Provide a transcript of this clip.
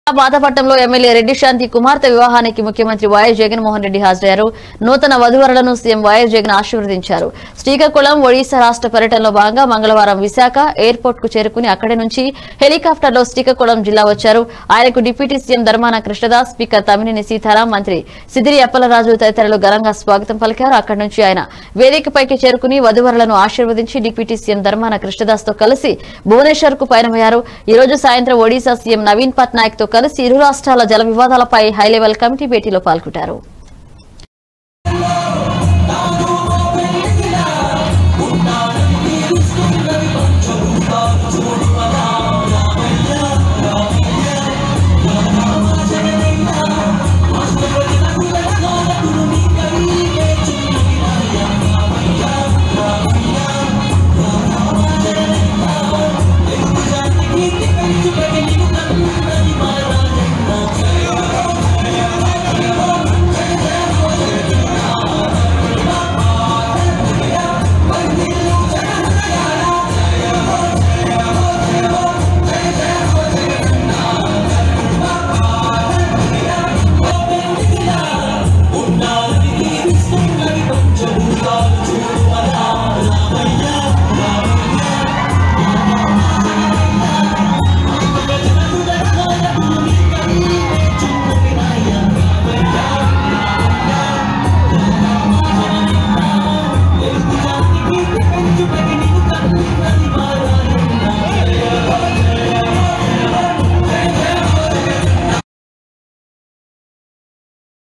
పాతపట్నంలో MLA Reddy శాంతి కుమార్తె వివాహానికి ముఖ్యమంత్రి వైఎస్ జగన్మోహన్ రెడ్డి హాజరయ్యారు నూతన వధువరులను సీఎం వైఎస్ జగన్ ఆశీర్వదించారు శ్రీకాకుళం ఒడిశా రాష్ట్ర పర్యటనలో భాగంగా మంగళవారం విశాఖ ఎయిర్పోర్ట్ కు చేరుకుని అక్కడి నుంచి హెలికాప్టర్లో శ్రీకాకుళం జిల్లా వచ్చారు ఆయనకు deputy CM Dharmana Krishnadas speaker Tammineni Sitaram మంత్రి సిదిరి అప్పలరాజు తదితరులు ఘనంగా స్వాగతం పలికారు అక్కడి నుంచి ఆయన వేదికపైకి చేరుకుని వధువరులను ఆశీర్వదించి డిప్యూటీ సీఎం ధర్మాన కృష్ణదాస్ తో కలిసి భువనేశ్వర్ కు పయనమయ్యారు ఈ రోజు సాయంత్రం ఒడిశా సీఎం నవీన్ పట్నాయక్ తో కలిసి ఇరు రాష్ట్రాల జల వివాదాలపై హైలెవెల్ కమిటీ భేటీలో పాల్గొంటారు